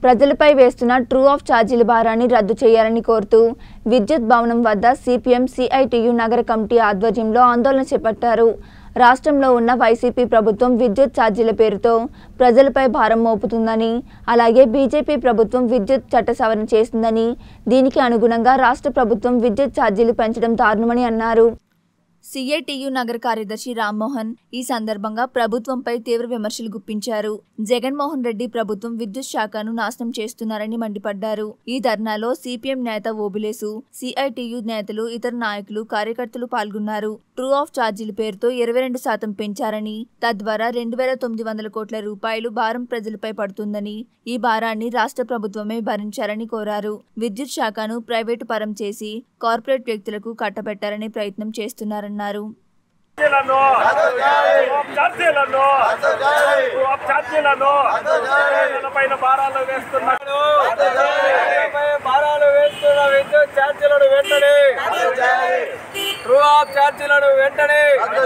ప్రజలపై వేస్తున్న true of ఛార్జీల భారాన్ని రద్దు చేయాలని కోరుతూ విద్యుత్ భవనం వద్ద సిపిఎం సిఐటియు నగర కమిటీ ఆధ్వర్యంలో ఆందోళన చేపట్టారు రాష్ట్రంలో ఉన్న వైసీపీ ప్రభుత్వం విద్యుత్ ఛార్జీల పేరుతో ప్రజలపై భారం మోపుతుందని అలాగే బీజేపీ ప్రభుత్వం విద్యుత్ చట్ట సవరణ చేసిందని దీనికి అనుగుణంగా రాష్ట్ర ప్రభుత్వం విద్యుత్ ఛార్జీలు పెంచడం దారుణమని అన్నారు సిఐటియు నగర కార్యదర్శి రామ్మోహన్ ఈ సందర్భంగా ప్రభుత్వంపై తీవ్ర విమర్శలు గుప్పించారు జగన్మోహన్ రెడ్డి ప్రభుత్వం విద్యుత్ శాఖను నాశనం చేస్తున్నారని మండిపడ్డారు ఈ ధర్నాలో సిపిఎం నేత ఓబులేసు సిఐటియు నేతలు ఇతర నాయకులు కార్యకర్తలు పాల్గొన్నారు ట్రూ ఆఫ్ ఛార్జీల పేరుతో ఇరవై రెండు శాతం పెంచారని తద్వారా రెండు వేల తొమ్మిది వందల కోట్ల రూపాయలు భారం ప్రజలపై పడుతుందని ఈ భారాన్ని రాష్ట్ర ప్రభుత్వమే భరించాలని కోరారు విద్యుత్ శాఖను ప్రైవేటు పరం చేసి కార్పొరేట్ వ్యక్తులకు కట్టబెట్టాలని ప్రయత్నం చేస్తున్నారన్నారు ఛార్జీలను ఛార్జీలను ఛార్జీలను పైన భారాలు వేస్తున్నాడు పై భారాలు వేస్తున్న విద్యుత్ ఛార్జీలను వెంటనే ట్రూ ఆఫ్ ఛార్జీలను వెంటనే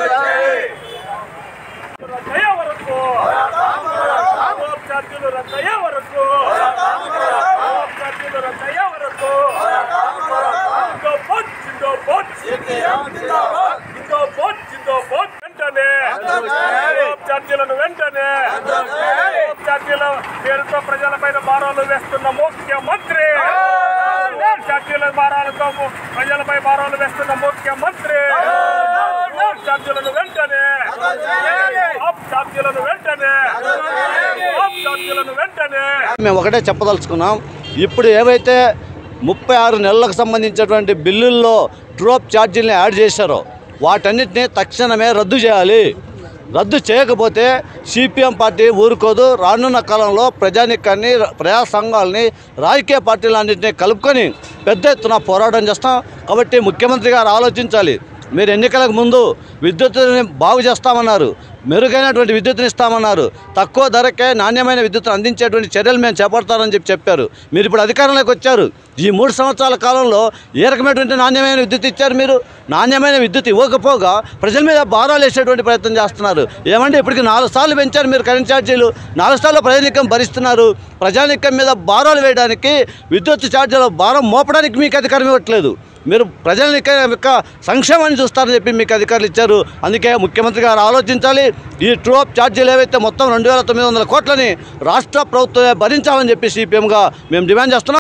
రద్దయ్యే వరకు ఛార్జీలు రద్దయ్యే వరకు ఛార్జీలు రద్దయ్యే వరకు జిందాబాద్ జిందాబాద్ జిందాబాద్ జిందాబాద్ వెంటనే ఛార్జీలను వెంటనే ఛార్జీల పేరుతో ప్రజలపైన భారాలు వేస్తున్న ముఖ్యమంత్రి ఛార్జీల భారాలతో ప్రజలపై భారాలు వేస్తున్న ముఖ్యమంత్రి ఛార్జీలను వెంటనే ఆప్ ఛార్జీలను వెంటనే ఆప్ ఛార్జీలను వెంటనే మేము ఒకటే చెప్పదలుచుకున్నాం ఇప్పుడు ఏవైతే ముప్పై ఆరు నెలలకు సంబంధించినటువంటి బిల్లుల్లో ట్రోప్ ఛార్జీలను యాడ్ చేశారో వాటన్నిటిని తక్షణమే రద్దు చేయాలి రద్దు చేయకపోతే సిపిఎం పార్టీ ఊరుకోదు రానున్న కాలంలో ప్రజానికాన్ని ప్రజా సంఘాలని రాజకీయ పార్టీలన్నింటినీ కలుపుకొని పెద్ద ఎత్తున పోరాటం చేస్తాం కాబట్టి ముఖ్యమంత్రి గారు ఆలోచించాలి మీరు ఎన్నికలకు ముందు విద్యుత్తుని బాగు చేస్తామన్నారు మెరుగైనటువంటి విద్యుత్తుని ఇస్తామన్నారు తక్కువ ధరకే నాణ్యమైన విద్యుత్తును అందించేటువంటి చర్యలు మేము చేపడతారని చెప్పి చెప్పారు మీరు ఇప్పుడు అధికారంలోకి వచ్చారు ఈ మూడు సంవత్సరాల కాలంలో ఏ రకమైనటువంటి నాణ్యమైన విద్యుత్ ఇచ్చారు మీరు నాణ్యమైన విద్యుత్ ఇవ్వకపోగా ప్రజల మీద భారాలు వేసేటువంటి ప్రయత్నం చేస్తున్నారు ఏమంటే ఇప్పటికి నాలుగు సార్లు పెంచారు మీరు కరెంట్ ఛార్జీలు నాలుగు సార్లు ప్రజానికం భరిస్తున్నారు ప్రజానికం మీద భారాలు వేయడానికి విద్యుత్ ఛార్జీల భారం మోపడానికి మీకు అధికారం ఇవ్వట్లేదు మీరు ప్రజల యొక్క సంక్షేమాన్ని చూస్తారని చెప్పి మీకు అధికారులు ఇచ్చారు అందుకే ముఖ్యమంత్రి గారు ఆలోచించాలి ఈ ట్రూ ఆఫ్ ఛార్జీలు ఏవైతే మొత్తం రెండు వేల తొమ్మిది వందల కోట్లని రాష్ట్ర ప్రభుత్వమే భరించాలని చెప్పి సిపిఎంగా మేము డిమాండ్ చేస్తున్నాం